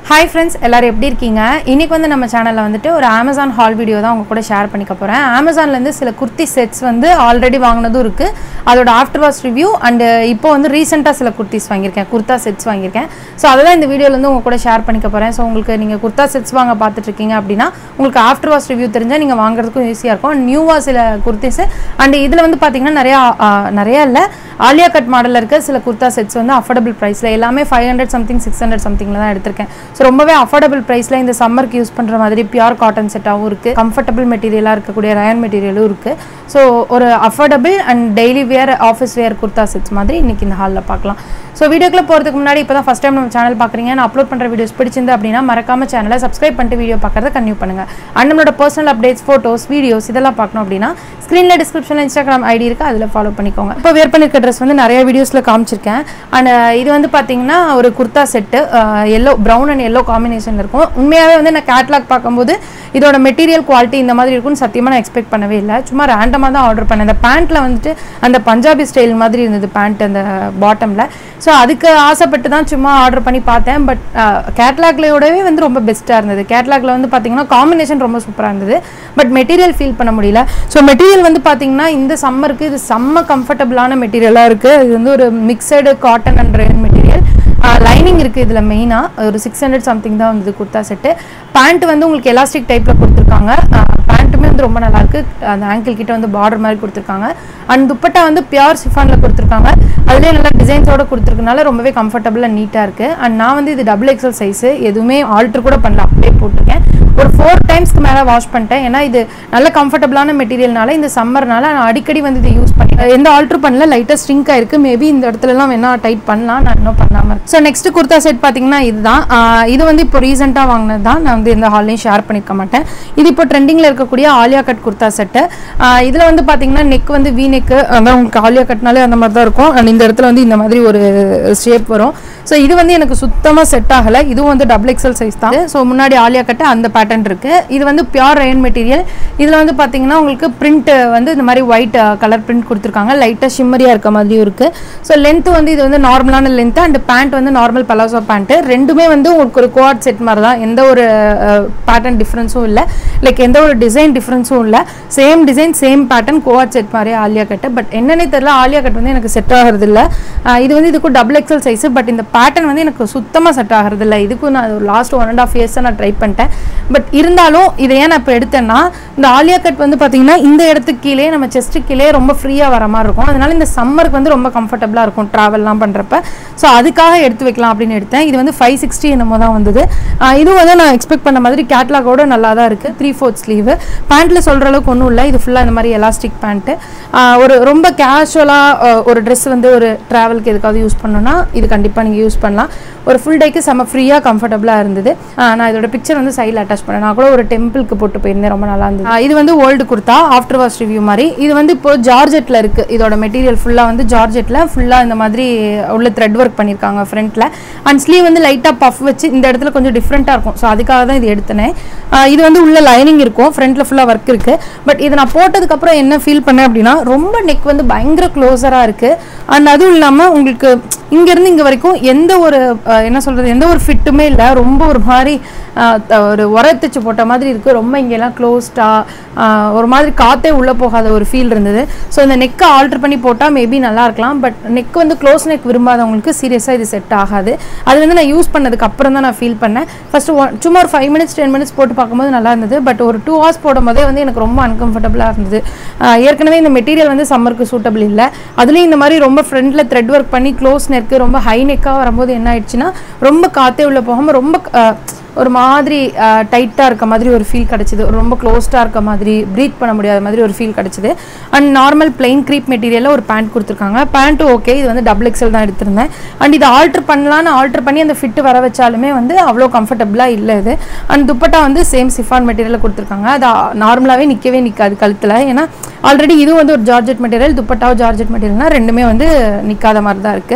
hi friends எல்லாரும் எப்படி இருக்கீங்க இன்னைக்கு வந்து நம்ம சேனலில் வந்துட்டு ஒரு அமேசான் ஹால் வீடியோ தான் உங்க கூட ஷேர் பண்ணிக்க போகிறேன் அமேசான்லேருந்து சில குர்த்தி செட்ஸ் வந்து ஆல்ரெடி வாங்கினதும் இருக்குது அதோட ஆஃப்டர் வாஸ் ரிவ்யூ அண்ட் இப்போ வந்து ரீசெண்டாக சில குர்த்திஸ் வாங்கியிருக்கேன் குர்த்தா செட்ஸ் வாங்கியிருக்கேன் ஸோ அதெல்லாம் இந்த வீடியோலேருந்து உங்க கூட ஷேர் பண்ணிக்க போகிறேன் ஸோ உங்களுக்கு நீங்கள் குர்த்தா செட்ஸ் வாங்க பார்த்துட்டு இருக்கீங்க அப்படின்னா உங்களுக்கு ஆஃப்டர் வாஸ் ரிவ்யூ தெரிஞ்சால் நீங்கள் வாங்குறதுக்கும் ஈஸியாக இருக்கும் அண்ட் நியூவாக சில குர்த்திஸ் அண்ட் இதில் வந்து பார்த்தீங்கன்னா நிறையா ஆ, நிறையா இல்லை ஆலியா கட் மாடலில் இருக்க சில குர்த்தா செட்ஸ் வந்து அஃபோர்டபுள் ப்ரைஸில் எல்லாமே five hundred something six hundred சம்திங்கில் தான் எடுத்திருக்கேன் ஸோ ரொம்பவே அஃபோர்டபுள் ப்ரைஸில் இந்த சம்மருக்கு யூஸ் பண்ணுற மாதிரி பியூர் காட்டன் செட்டாகவும் இருக்குது கம்ஃபர்டபுள் மெட்டீரியலாக இருக்கக்கூடிய ரயன் மெட்டீரியலும் இருக்குது ஸோ ஒரு affordable and daily wear office wear kurta sets மாதிரி இன்னைக்கு இந்த ஹாலில் பார்க்கலாம் ஸோ வீடியோக்குள்ள போகிறதுக்கு முன்னாடி இப்போ தான் ஃபஸ்ட் டைம் நம்ம சேனல் பார்க்குறீங்க நான் அப்லோட் பண்ணுற வீடியோஸ் பிடிச்சிருந்து அப்படின்னா மறக்காம சேனலை சப்ஸ்கிரைப் பண்ணிட்டு வீடியோ பார்க்கறத கன்டினியூ பண்ணுங்கள் அண்ட் நம்மளோட பர்சனல் அப்டேட்ஸ் ஃபோட்டோஸ் வீடியோஸ் இதெல்லாம் பார்க்கணும் அப்படின்னா ஸ்க்ரீனில் டிஸ்கிரிப்ஷனில் இன்ஸ்டாகிராம் ஐடி இருக்குது அதில் ஃபாலோ பண்ணிக்கோங்க இப்போ வேர் பண்ணிருக்க ட்ரெஸ் வந்து நிறைய வீடியோஸில் காமிச்சிருக்கேன் அண்ட் இது வந்து பார்த்தீங்கன்னா ஒரு kurta set yellow brown and yellow combination இருக்கும் உண்மையாகவே வந்து நான் கேட்லாக் பார்க்கும்போது இதோட மெட்டீரியல் குவாலிட்டி இந்த மாதிரி இருக்கும்னு சத்தியமாக நான் எக்ஸ்பெக்ட் பண்ணவே இல்லை சும்மா ரேண்டமாக தான் ஆர்டர் பண்ணேன் அந்த பேண்ட்டில் வந்துட்டு அந்த பஞ்சாபி ஸ்டைல் மாதிரி இருந்தது பேண்ட் அந்த பாட்டமில் ஸோ அதுக்கு ஆசைப்பட்டு தான் சும்மா ஆர்டர் பண்ணி பார்த்தேன் பட் கேட்லாக்லையோடவே வந்து ரொம்ப பெஸ்ட்டாக இருந்தது கேட்லாக்ல வந்து பார்த்தீங்கன்னா காம்பினேஷன் ரொம்ப சூப்பராக இருந்தது பட் மெட்டீரியல் ஃபீல் பண்ண முடியல ஸோ மெட்டீரியல் வந்து பார்த்தீங்கன்னா இந்த சம்மருக்கு இது செம்ம கம்ஃபர்டபுளான மெட்டீரியலாக இருக்குது இது வந்து ஒரு mixed cotton and rayon material lining இருக்குது இதில் மெயினாக ஒரு சிக்ஸ் ஹண்ட்ரட் சம்திங் தான் வந்தது குர்த்தா செட்டு பேண்ட் வந்து உங்களுக்கு எலாஸ்டிக் டைப்பில் கொடுத்துருக்காங்க பேண்ட்டுமே வந்து ரொம்ப நல்லா இருக்கு அந்த ஆங்கிள் கிட்ட வந்து பார்டர் மாதிரி கொடுத்துருக்காங்க அண்ட் துப்பட்டா வந்து பியூர் சிஃபானில் கொடுத்துருக்காங்க அதுலேயே நல்லா டிசைன்ஸோட கொடுத்துருக்கனால ரொம்பவே கம்ஃபர்டபுளாக நீட்டாக இருக்குது அண்ட் நான் வந்து இது டபுள் எக்ஸல் சைஸு எதுவுமே ஆல்ட்ரு கூட பண்ணல அப்படியே போட்டிருக்கேன் ஒரு ஃபோர் டைம்ஸ்க்கு மேலே வாஷ் பண்ணிட்டேன் ஏன்னா இது நல்ல கம்ஃபர்டபுளான மெட்டீரியல்னால இந்த சம்மர்னால நான் அடிக்கடி வந்து இதை யூஸ் பண்ணி எந்த ஆல்ட்ரு பண்ணல லைட்டாக ஸ்ட்ரிங்க் ஆயிருக்கு மேபி இந்த இடத்துலலாம் வேணா டைட் பண்ணலாம் நான் இன்னும் பண்ணாமல் ஸோ நெக்ஸ்ட் குர்தா செட் பார்த்தீங்கன்னா இதுதான் ஆஹ் இது வந்து இப்போ ரீசெண்டாக வாங்கினது தான் நான் வந்து இந்த ஹால்லையும் ஷேர் பண்ணிக்க மாட்டேன் இது இப்போ ட்ரெண்டிங்கில் இருக்கக்கூடிய ஆலியா கட் குர்தா செட்டு இதில் வந்து பார்த்தீங்கன்னா நெக் வந்து வி நெக்கு அதான் உங்களுக்கு ஆலியா கட்னாலே அந்த மாதிரி தான் இருக்கும் அண்ட் இந்த இடத்துல வந்து இந்த மாதிரி ஒரு ஷேப் வரும் ஸோ இது வந்து எனக்கு சுத்தமாக செட் ஆகலை இதுவும் வந்து டபுள் எக்ஸல் சைஸ் தான் ஸோ முன்னாடி ஆலியா கட்டு அந்த பேட்டர்ன் இருக்கு இது வந்து பியூர் ரயன் மெட்டீரியல் இதில் வந்து பார்த்தீங்கன்னா உங்களுக்கு பிரிண்ட் வந்து இந்த மாதிரி ஒயிட் கலர் பிரிண்ட் கொடுத்துருக்காங்க லைட்டாக ஷிம்மரியாக இருக்க மாதிரியும் இருக்கு ஸோ லென்த் வந்து இது வந்து நார்மலான லென்த் அண்ட் பேண்ட் வந்து நார்மல் பலாசோ பேண்ட்டு ரெண்டுமே வந்து உங்களுக்கு ஒரு கோஆட் செட் மாதிரி தான் எந்த ஒரு பேட்டர்ன் டிஃப்ரென்ஸும் இல்லை லைக் எந்த ஒரு டிசைன் டிஃப்ரென்ஸும் இல்லை same design same pattern coord set மாதிரி ஆலியா கட்டு பட் என்னன்னே தெரியல ஆலியா கட் வந்து எனக்கு செட் ஆகிறது இல்லை இது வந்து இதுக்கும் டபுள் எக்ஸல் சைஸ் பட் இந்த பேட்டர்ன் வந்து எனக்கு சுத்தமாக செட் ஆகிறது இல்லை இதுக்கும் நான் லாஸ்ட் ஒன் அண்ட் ஆஃப் இயர்ஸாக நான் ட்ரை பண்ணிட்டேன் பட் இருந்தாலும் இதை ஏன் நான் இப்போ எடுத்தேன்னா இந்த ஆலியா கட் வந்து பார்த்தீங்கன்னா இந்த இடத்துக்கு கீழே நம்ம செஸ்ட்டு கீழே ரொம்ப ஃப்ரீயாக வர மாதிரி இருக்கும் அதனால இந்த சம்மருக்கு வந்து ரொம்ப கம்ஃபர்டபுளாக இருக்கும் ட்ராவல்லாம் பண்ணுறப்ப ஸோ அதுக்காக எடுத்து வைக்கலாம் அப்படின்னு எடுத்தேன் இது வந்து ஃபைவ் சிக்ஸ்டி என்னமோ தான் வந்தது ஆஹ் இதுவும் வந்து நான் எக்ஸ்பெக்ட் பண்ண மாதிரி கேட்லாகோட நல்லா தான் இருக்குது த்ரீ ஃபோர்த் ஸ்லீவு பேண்ட்டில் சொல்கிற அளவுக்கு ஒன்றும் இல்லை இது ஃபுல்லாக இந்த மாதிரி எலாஸ்டிக் பேண்ட்டு ஒரு ரொம்ப கேஷுவலாக ஒரு ட்ரெஸ் வந்து ஒரு ட்ராவலுக்கு எதுக்காவது யூஸ் பண்ணணும்னா இது கண்டிப்பாக நீங்கள் யூஸ் பண்ணலாம் ஒரு ஃபுல் டேக்கு செம்ம ஃப்ரீயாக கம்ஃபர்டபுளாக இருந்தது ஆஹ் நான் இதோட பிக்சர் வந்து சைடில் அட்டாச் பண்ணேன் நான் கூட ஒரு டெம்பிளுக்கு போட்டு போயிருந்தேன் ரொம்ப நல்லா இருந்தது ஆஹ் இது வந்து old kurta after wash review மாதிரி இது வந்து இப்போ ஜார்ஜெட்டில் இருக்குது இதோட மெட்டீரியல் ஃபுல்லாக வந்து ஜார்ஜெட்டில் ஃபுல்லாக இந்த மாதிரி உள்ள த்ரெட் ஒர்க் பண்ணியிருக்காங்க ஃப்ரண்ட்டில் அண்ட் ஸ்லீவ் வந்து லைட்டாக பஃப் வச்சு இந்த இடத்துல கொஞ்சம் டிஃப்ரெண்ட்டாக இருக்கும் ஸோ அதுக்காக தான் இது எடுத்தேன் ஆஹ் இது வந்து உள்ள லைனிங் இருக்கும் ஃப்ரண்ட்டில் ஃபுல்லாக ஒர்க் இருக்குது பட் இதை நான் போட்டதுக்கப்புறம் என்ன ஃபீல் பண்ணேன் அப்படின்னா ரொம்ப நெக் வந்து பயங்கர க்ளோஸராக இருக்குது அண்ட் அதுவும் இல்லாமல் உங்களுக்கு இங்கேருந்து இங்கே வரைக்கும் எந்த ஒரு அஹ், என்ன சொல்கிறது எந்த ஒரு ஃபிட்டுமே இல்லை ரொம்ப ஒரு மாதிரி அஹ், த- ஒரு உரத்துச்சு போட்ட மாதிரி இருக்குது ரொம்ப இங்கெல்லாம் க்ளோஸ்டாக ஒரு மாதிரி காற்றே உள்ளே போகாத ஒரு ஃபீல் இருந்தது ஸோ இந்த நெக்கை ஆல்டர் பண்ணி போட்டால் மேபி நல்லா இருக்கலாம் பட் நெக் வந்து க்ளோஸ் நெக் விரும்பாதவங்களுக்கு சீரியஸாக இது செட் ஆகாது அது வந்து நான் யூஸ் பண்ணதுக்கு அப்புறம் தான் நான் ஃபீல் பண்ணேன் ஃபஸ்ட்டு ஒன் சும்மா ஒரு ஃபைவ் மினிட்ஸ் டென் மினிட்ஸ் போட்டு பார்க்கும்போது நல்லா இருந்தது பட் ஒரு டூ ஹவர்ஸ் போடும் போதே வந்து எனக்கு ரொம்ப அன்கம்ஃபர்டபுளாக இருந்தது ஆஹ் ஏற்கனவே இந்த மெட்டீரியல் வந்து சம்மருக்கு சூட்டபிள் இல்லை அதுலேயும் இந்த மாதிரி ரொம்ப ஃப்ரண்ட்டில் த்ரெட் ஒர்க் பண்ணி க்ளோஸ் நெக்கு ரொம்ப ஹை நெக்காக வரும்போது என்ன ஆயிடுச்சுன்னா ரொம்ப காற்றே உள்ள போகாமல் ரொம்ப ஆஹ், ஒரு மாதிரி டைட்டாக இருக்க மாதிரி ஒரு ஃபீல் கிடச்சிது ரொம்ப க்ளோஸ்டாக இருக்க மாதிரி ப்ரீத் பண்ண முடியாத மாதிரி ஒரு ஃபீல் கிடச்சிது அண்ட் நார்மல் பிளெயின் க்ரீப் மெட்டீரியலில் ஒரு பேண்ட் கொடுத்துருக்காங்க பேண்ட்டும் ஓகே இது வந்து டபுள் எக்ஸல் தான் எடுத்திருந்தேன் அண்ட் இது ஆல்ட்ரு பண்ணலான்னு ஆல்ட்ரு பண்ணி அந்த ஃபிட்டு வர வச்சாலுமே வந்து அவ்வளோ கம்ஃபர்டபுளாக இல்லை இது அண்ட் துப்பட்டா வந்து சேம் சிஃபான் மெட்டீரியலில் கொடுத்துருக்காங்க அது நார்மலாகவே நிற்கவே நிற்காது கழுத்தில் ஏன்னா ஆல்ரெடி இதுவும் வந்து ஒரு ஜார்ஜெட் மெட்டீரியல் துப்பட்டாவும் ஜார்ஜெட் மெட்டீரியல்னா ரெண்டுமே வந்து நிற்காத மாதிரி தான் இருக்குது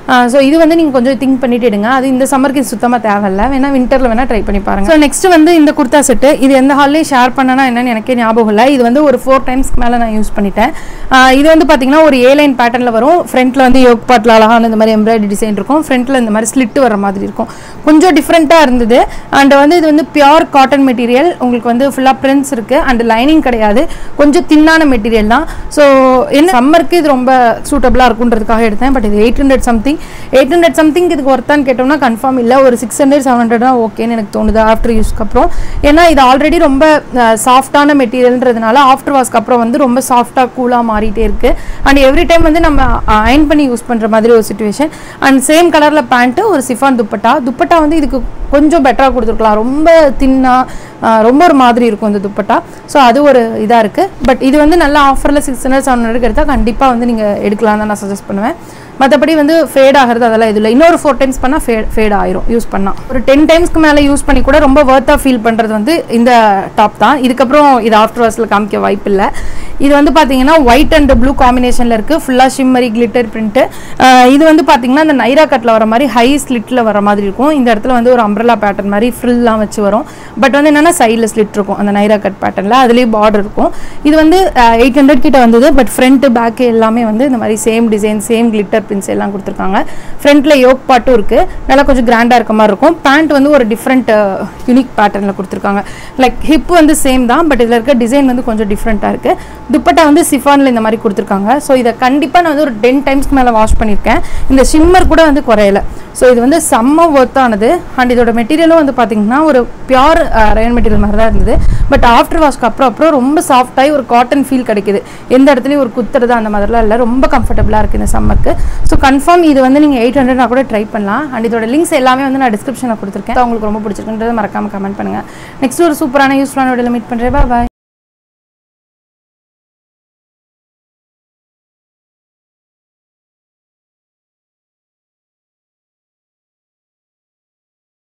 ஸோ இது வந்து நீங்கள் கொஞ்சம் திங்க் பண்ணிட்டு எடுங்க அது இந்த சம்மருக்கு சுத்தமாக தேவையில்ல வேணா விண்டரில் வேணால் ட்ரை பண்ணி பாருங்க ஸோ நெக்ஸ்ட் வந்து இந்த குர்தா செட்டு இது எந்த ஹால்லையும் ஷேர் பண்ணனா என்னன்னு எனக்கே ஞாபகம் இல்லை இது வந்து ஒரு ஃபோர் டைம்ஸ்க்கு மேலே நான் யூஸ் பண்ணிட்டேன் ஆஹ் இது வந்து பார்த்தீங்கன்னா ஒரு ஏ லைன் பேட்டர்னில் வரும் ஃப்ரண்ட்டில் வந்து யோக் பாட்டில் அழகான இந்த மாதிரி எம்ப்ராய்டரி டிசைன் இருக்கும் ஃப்ரண்ட்டில் இந்த மாதிரி ஸ்லிட் வர மாதிரி இருக்கும் கொஞ்சம் டிஃப்ரெண்ட்டாக இருந்தது அண்ட் வந்து இது வந்து பியூர் காட்டன் மெட்டீரியல் உங்களுக்கு வந்து ஃபுல்லாக பிரிண்ட்ஸ் இருக்குது அண்ட் லைனிங் கிடையாது கொஞ்சம் தின்னான மெட்டீரியல் தான் ஸோ என்ன சம்மருக்கு இது ரொம்ப சூட்டபுளாக இருக்குன்றதுக்காக எடுத்தேன் பட் இது eight hundred something eight hundred something இதுக்கு ஒர்த்தான்னு கேட்டோம்னா கன்ஃபார்ம் இல்லை ஒரு சிக்ஸ் ஹண்ட்ரட் செவன் ஹண்ட்ரட் தான் ஓகேன்னு எனக்கு தோணுது ஆஃப்டர் யூஸ்க்கு அப்புறம் ஏன்னா இது ஆல்ரெடி ரொம்ப சாஃப்டான மெட்டீரியல்ன்றதுனால ஆஃப்டர் வாஷ்க்கு அப்புறம் வந்து ரொம்ப சாஃப்டாக கூலாக மாறிட்டே இருக்கு அண்ட் எவ்ரி டைம் வந்து நம்ம அயன் பண்ணி யூஸ் பண்ணுற மாதிரி ஒரு சுச்சுவேஷன் அண்ட் சேம் கலரில் பேண்ட்டு ஒரு சிஃபான் துப்பட்டா துப்பட்டா வந்து இதுக்கு கொஞ்சம் பெட்டராக கொடுத்துருக்கலாம் ரொம்ப தின்னா ரொம்ப ஒரு மாதிரி இருக்கும் இந்த துப்பட்டா ஸோ அது ஒரு இதாக இருக்குது பட் இது வந்து நல்ல ஆஃபரில் சிக்ஸ் ஹண்ட்ரட் செவன் ஹண்ட்ரட் எடுத்தால் கண்டிப்பாக வந்து நீங்கள் எடுக்கலாம் தான் நான் சஜஸ்ட் பண்ணுவேன் மற்றபடி வந்து ஃபேட் ஆகிறது அதெல்லாம் இது இல்லை இன்னொரு ஃபோர் டைம்ஸ் பண்ணால் ஃபே ஃபேட் ஆயிரும் யூஸ் பண்ணால் ஒரு டென் டைம்ஸ்க்கு மேலே யூஸ் பண்ணி கூட ரொம்ப ஒர்த்தாக ஃபீல் பண்ணுறது வந்து இந்த டாப் தான் இதுக்கப்புறம் இது ஆஃப்டர் வாஸில் காமிக்க வாய்ப்பு இல்லை இது வந்து பார்த்தீங்கன்னா ஒயிட் அண்ட் ப்ளூ காம்பினேஷனில் இருக்குது ஃபுல்லாக ஷிம்மரி கிளிட்டர் பிரிண்ட்டு இது வந்து பார்த்தீங்கன்னா இந்த நைரா கட்டில் வர மாதிரி ஹை ஸ்லிட்டில் வர மாதிரி இருக்கும் இந்த இடத்துல வந்து ஒரு அம்ப்ரலா பேட்டர்ன் மாதிரி ஃப்ரில்லாம் வச்சு வரும் பட் வந்து என்னென்னா சைடில் ஸ்லிட் இருக்கும் அந்த நைரா கட் பேட்டர்னில் அதுலேயே பார்டர் இருக்கும் இது வந்து எயிட் ஹண்ட்ரட் கிட்ட வந்தது பட் ஃப்ரண்ட் பேக்கு எல்லாமே வந்து இந்த மாதிரி same design same glitter prints எல்லாம் கொடுத்துருக்காங்க ஃப்ரண்ட்டில் யோக் பாட்டும் இருக்குது நல்லா கொஞ்சம் கிராண்டாக இருக்க மாதிரி இருக்கும் பேண்ட் வந்து ஒரு டிஃப்ரெண்ட் யூனிக் பேட்டர்னில் கொடுத்துருக்காங்க லைக் ஹிப் வந்து சேம் தான் பட் இதில் இருக்க டிசைன் வந்து கொஞ்சம் டிஃப்ரெண்ட்டாக இருக்குது துப்பட்டா வந்து சிஃபானில் இந்த மாதிரி கொடுத்துருக்காங்க ஸோ இதை கண்டிப்பாக நான் வந்து ஒரு டென் டைம்ஸ்க்கு மேலே வாஷ் பண்ணியிருக்கேன் இந்த ஷிம்மர் கூட வந்து குறையல ஸோ இது வந்து செம்ம ஒர்த்தானது அண்ட் இதோட மெட்டீரியலும் வந்து பார்த்தீங்கன்னா ஒரு பியூர் ரயன் மெட்டீரியல் மாதிரி தான் இருந்தது பட் ஆஃப்டர் வாஷ்க்கு அப்புறம் அப்புறம் ரொம்ப சாஃப்டாகி ஒரு காட்டன் ஃபீல் கிடைக்குது எந்த இடத்துலையும் ஒரு குத்துறது அந்த மாதிரிலாம் இல்லை ரொம்ப கம்ஃபர்டபுளாக இருக்குது இந்த சம்மருக்கு ஸோ கன்ஃபார்ம் இது வந்து நீங்கள் எயிட் ஹண்ட்ரட் கூட ட்ரை பண்ணலாம் அண்ட் இதோட லிங்க்ஸ் எல்லாமே வந்து நான் டிஸ்கிரிப்ஷனில் கொடுத்துருக்கேன் So, உங்களுக்கு ரொம்ப பிடிச்சிருக்குன்றது மறக்காம கமெண்ட் பண்ணுங்கள் நெக்ஸ்ட் ஒரு சூப்பரான யூஸ்ஃபுல்லான வீடியோவில் மீட் பண்ணுறேன் பாய்